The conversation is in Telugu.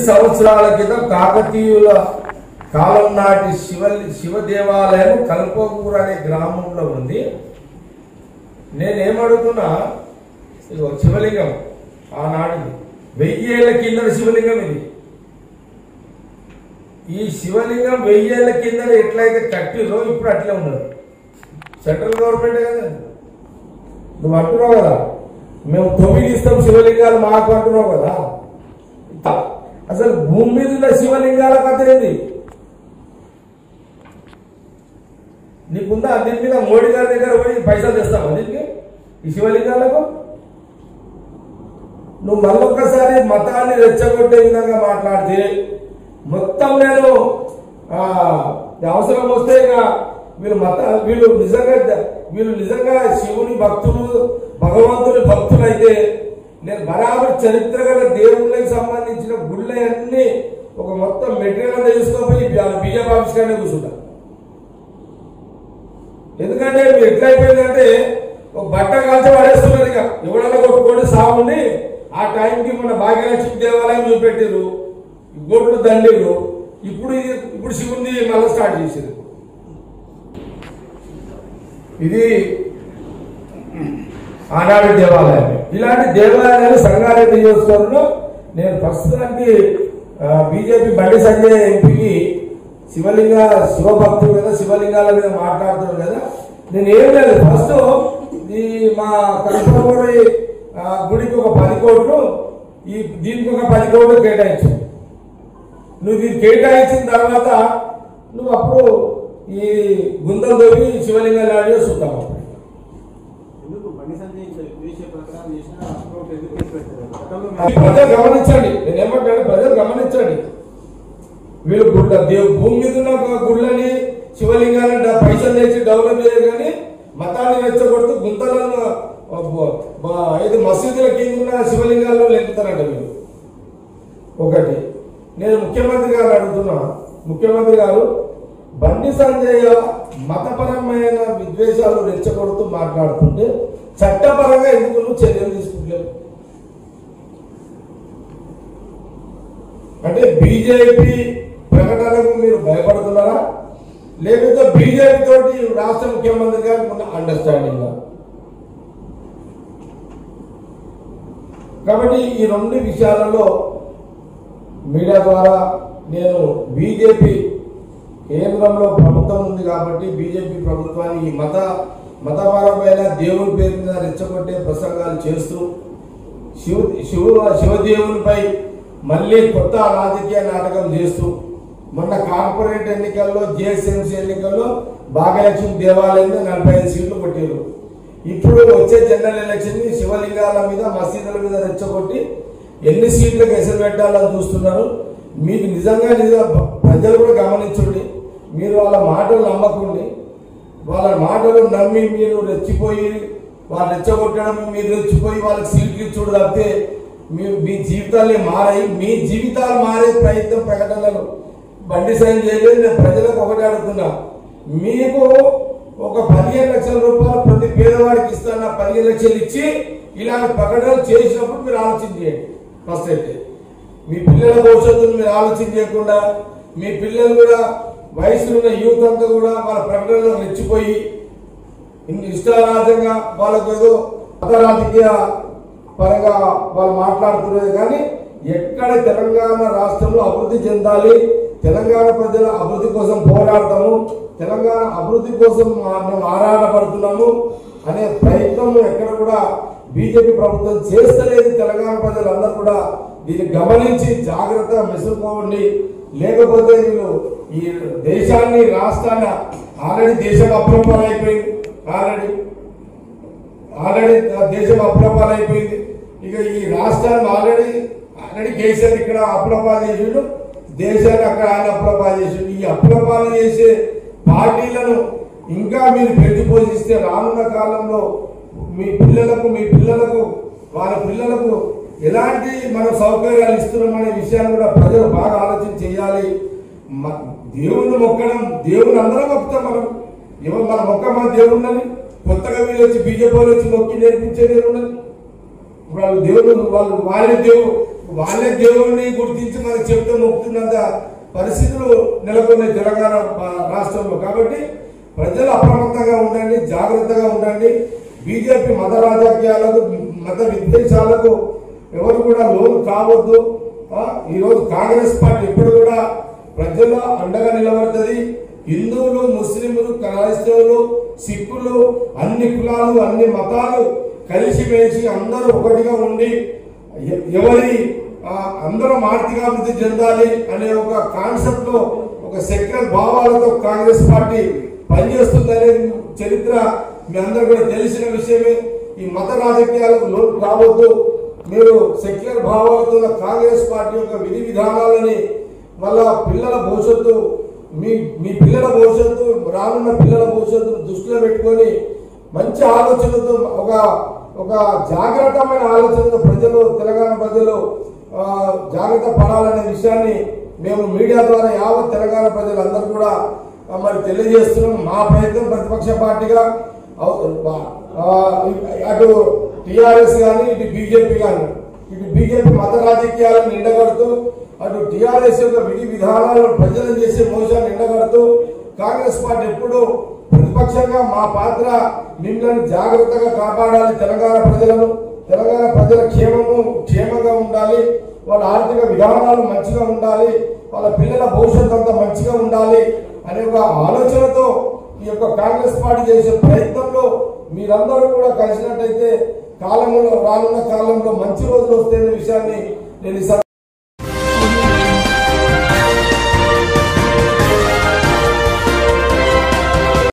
సంవత్సరాల క్రితం కాకతీయుల కాలం నాటి శివ శివ దేవాలయం కల్పకూరు అనే గ్రామంలో ఉంది నేనేమడుగుతున్నా ఇగో శివలింగం ఆనాటిది వెయ్యేళ్ల కింద శివలింగం ఇది ఈ శివలింగం వెయ్యేళ్ల కింద ఎట్లయితే కట్టిరో ఇప్పుడు అట్లే ఉన్నది సెంట్రల్ గవర్నమెంట్ కదా నువ్వు అంటున్నావు కదా మేము తొమ్మిది ఇస్తాం శివలింగాలు మాకు అంటున్నావు కదా అసలు భూమి మీద ఉన్న శివలింగాల కథ ఏంది నీకుందా దీని మీద మోడీ గారి దగ్గర పోయి పైసలు తెస్తావా దీనికి ఈ శివలింగాలకు నువ్వు మళ్ళొక్కసారి మతాన్ని రెచ్చగొట్టే విధంగా మాట్లాడితే మొత్తం నేను ఆ, అవసరం వస్తే ఇక వీళ్ళు మత వీళ్ళు నిజంగా వీళ్ళు నిజంగా శివుని భక్తులు భగవంతుని భక్తులైతే నేను బరాబర్ చరిత్ర గల దేవుళ్ళకి సంబంధించిన గుళ్ళన్నీ ఒక మొత్తం మెటీరియల్ అంతా తీసుకొని బీజేపీ ఆఫీస్ కానీ కూర్చుంటా ఎందుకంటే మీరు ఎట్లయిపోయిందంటే ఒక బట్ట కాల్చి పడేస్తున్నారు ఇక ఎవడన్నా కొట్టుకోండి సాగుండి ఆ టైంకి మన భాగ్యలక్ష్మి దేవాలయం చూపెట్టారు గొడ్లు దండీలు ఇప్పుడు ఇది ఇప్పుడు శివుని మళ్ళీ స్టార్ట్ చేసారు ఇది ఆనాడు దేవాలయం ఇలాంటి దేవాలయాలు సంగారెడ్డి నియోజకవర్గంలో నేను ప్రస్తుతానికి బీజేపీ బండి సంజయ్ ఎంపీకి శివలింగ శివభక్తుడు కదా శివలింగాల మీద మాట్లాడుతున్నాడు కదా నేను ఏం లేదు ఫస్ట్ ఈ మా కల్పనగూడి గుడికి ఒక పది కోట్లు ఈ దీనికి ఒక పది కోట్లు కేటాయించు నువ్వు ఇది కేటాయించిన తర్వాత నువ్వు అప్పుడు ఈ గుందలు తోవి శివలింగాలు ఆడియో చూద్దాం అప్పుడు ఎందుకు బండి సంజయ్ వేసే ప్రకారం చేసిన అప్రోట్ ఎందుకు కేసు పెట్టారు గతంలో ఈ ప్రజలు గమనించండి నేను ఏమంటాను ప్రజలు గమనించండి వీళ్ళు గుడ్ల దేవు భూమి మీద ఉన్న ఒక గుళ్ళని శివలింగాన్ని డ- పైసలు తెచ్చి డెవలప్ చేయరు కానీ మతాన్ని రెచ్చగొడుతూ గుంతలను ఆ, బ- బ- ఐదు మసీదుల కింద ఉన్న శివలింగాలను లెక్కుతారంట వీళ్ళు ఒకటి నేను ముఖ్యమంత్రి గారు అడుగుతున్నా ముఖ్యమంత్రి గారు బండి సంజయ్ మతపరమైన విద్వేషాలు రెచ్చగొడుతూ మాట్లాడుతుంటే చట్టపరంగా ఎందుకు నువ్వు చర్యలు తీసుకుంటలేవు అంటే బీజేపీ ప్రకటనకు మీరు భయపడుతున్నారా లేకపోతే బీజేపీ తోటి రాష్ట్ర ముఖ్యమంత్రి గారికి ఉన్న అండర్స్టాండింగ్ కాబట్టి ఈ రెండు విషయాలలో మీడియా ద్వారా నేను బీజేపీ కేంద్రంలో ప్రభుత్వం ఉంది కాబట్టి బీజేపీ ప్రభుత్వాన్ని ఈ మత మతపరమైన దేవుని పేరు మీద రెచ్చగొట్టే ప్రసంగాలు చేస్తూ శివ శివ శివదేవునిపై మళ్ళీ కొత్త రాజకీయ నాటకం చేస్తూ మొన్న కార్పొరేట్ ఎన్నికల్లో జిఎస్ఎంసీ ఎన్నికల్లో భాగ్యలక్ష్మి దేవాలయం మీద నలభై ఐదు సీట్లు కొట్టారు ఇప్పుడు వచ్చే జనరల్ ఎలక్షన్ ని శివలింగాల మీద మసీదుల మీద రెచ్చగొట్టి ఎన్ని సీట్లకు ఎసరు పెట్టాలని చూస్తున్నారు మీకు నిజంగా నిజంగా ప్రజలు కూడా గమనించండి మీరు వాళ్ళ మాటలు నమ్మకండి వాళ్ళ మాటలు నమ్మి మీరు రెచ్చిపోయి వాళ్ళు రెచ్చగొట్టడం మీరు రెచ్చిపోయి వాళ్ళకి సీట్లు ఇచ్చుడు తప్పితే మీ మీ జీవితాలే మారాయి మీ జీవితాలు మారే ప్రయత్నం ప్రకటనలు బండి సైన్ చేయలేదు నేను ప్రజలకు ఒకటి అడుగుతున్నా మీకు ఒక పదిహేను లక్షల రూపాయలు ప్రతి పేదవాడికి ఇస్తాన పదిహేను లక్షలు ఇచ్చి ఇలాంటి ప్రకటనలు చేసినప్పుడు మీరు ఆలోచన చేయండి ఫస్ట్ అయితే మీ పిల్లల భవిష్యత్తును మీరు ఆలోచన చేయకుండా మీ పిల్లలు కూడా వయసులో ఉన్న యూత్ అంతా కూడా వాళ్ళ ప్రకటనలో రెచ్చిపోయి ఇన్ని ఇష్టారాజ్యంగా వాళ్ళకు ఏదో మత రాజకీయ పరంగా వాళ్ళు మాట్లాడుతున్నారు కానీ ఎక్కడ తెలంగాణ రాష్ట్రంలో అభివృద్ధి చెందాలి తెలంగాణ ప్రజల అభివృద్ధి కోసం పోరాడతాము తెలంగాణ అభివృద్ధి కోసం మా- మేము ఆరాటపడుతున్నాము అనే ప్రయత్నం ఎక్కడ కూడా బీజేపీ ప్రభుత్వం చేస్తలేదు తెలంగాణ ప్రజలందరూ కూడా దీన్ని గమనించి జాగ్రత్తగా మెసులుకోండి లేకపోతే వీళ్ళు ఈ దేశాన్ని రాష్ట్రాన్ని ఆల్రెడీ దేశం అప్రూపాలు అయిపోయింది ఆల్రెడీ ఆల్రెడీ దేశం అప్రపాలు అయిపోయింది ఇక ఈ రాష్ట్రాన్ని ఆల్రెడీ ఆల్రెడీ కేసీఆర్ ఇక్కడ అప్రపాలు చేసిండు దేశాన్ని అక్కడ ఆయన అప్రపాలు చేసిండు ఈ అప్రపాలు చేసే పార్టీలను ఇంకా మీరు పెంచి పోషిస్తే రానున్న కాలంలో మీ పిల్లలకు మీ పిల్లలకు వాళ్ళ పిల్లలకు ఎలాంటి మన సౌకర్యాలు ఇస్తున్నామనే విషయాన్ని కూడా ప్రజలు బాగా ఆలోచన చేయాలి మ- దేవుణ్ణి మొక్కడం దేవుని అందరం మొక్కుతాం మనం ఎవరు మన మొక్క మన దేవుడిని కొత్తగా వీళ్ళు వచ్చి బీజేపీ వాళ్ళు వచ్చి మొక్కి నేర్పించేది ఏమున్నది ఇప్పుడు వాళ్ళు దేవుడు వాళ్ళు వాళ్ళ దేవుడు వాళ్ళే దేవుడిని గుర్తించి మనకు చెప్తూ మొక్కుతున్నంత పరిస్థితులు నెలకొన్నాయి తెలంగాణ ఆ, రాష్ట్రంలో కాబట్టి ప్రజలు అప్రమత్తంగా ఉండండి జాగ్రత్తగా ఉండండి బీజేపీ మత రాజకీయాలకు మత విద్వేషాలకు ఎవరు కూడా లోను కావద్దు ఆ, ఈరోజు కాంగ్రెస్ పార్టీ ఎప్పుడు కూడా ప్రజల అండగా నిలబడుతుంది హిందువులు ముస్లింలు క్రైస్తవులు సిక్కులు అన్ని కులాలు అన్ని మతాలు కలిసిమెలిసి అందరూ ఒకటిగా ఉండి ఎ- ఎవరి ఆ, అందరం ఆర్థికాభివృద్ధి చెందాలి అనే ఒక కాన్సెప్ట్ లో ఒక సెక్యులర్ భావాలతో కాంగ్రెస్ పార్టీ పనిచేస్తుందనే చరిత్ర మీ అందరూ కూడా తెలిసిన విషయమే ఈ మత రాజకీయాలకు లోటు కావద్దు మీరు సెక్యులర్ భావాలతో ఉన్న కాంగ్రెస్ పార్టీ యొక్క విధి విధానాలని వాళ్ళ పిల్లల భవిష్యత్తు మీ మీ పిల్లల భవిష్యత్తు రానున్న పిల్లల భవిష్యత్తును దృష్టిలో పెట్టుకొని మంచి ఆలోచనతో ఒక ఒక జాగ్రత్తమైన ఆలోచనతో ప్రజలు తెలంగాణ ప్రజలు ఆ, జాగ్రత్త పడాలనే విషయాన్ని మేము మీడియా ద్వారా యావత్ తెలంగాణ ప్రజలందరూ కూడా ఆ, మరి తెలియజేస్తున్నాం మా ప్రయత్నం ప్రతిపక్ష పార్టీగా అవ- ఆ, అటు టిఆర్ఎస్ కానీ ఇటు బీజేపీ కానీ ఇటు బీజేపీ మత రాజకీయాలను ఎండగడుతూ అటు టిఆర్ఎస్ యొక్క విధి విధానాలను ప్రజలను చేసే మోసాన్ని ఎండగడుతూ కాంగ్రెస్ పార్టీ ఎప్పుడు ప్రతిపక్షంగా మా పాత్ర మిమ్మల్ని జాగ్రత్తగా కాపాడాలి తెలంగాణ ప్రజలను తెలంగాణ ప్రజల క్షేమము క్షేమంగా ఉండాలి వాళ్ళ ఆర్థిక విధానాలు మంచిగా ఉండాలి వాళ్ళ పిల్లల భవిష్యత్తు అంతా మంచిగా ఉండాలి అనే ఒక ఆలోచనతో ఈ యొక్క కాంగ్రెస్ పార్టీ చేసే ప్రయత్నంలో మీరందరూ కూడా కలిసినట్టయితే కాలంలో రానున్న కాలంలో మంచి రోజులు వస్తాయనే విషయాన్ని నేను ఈ సందర్భంగా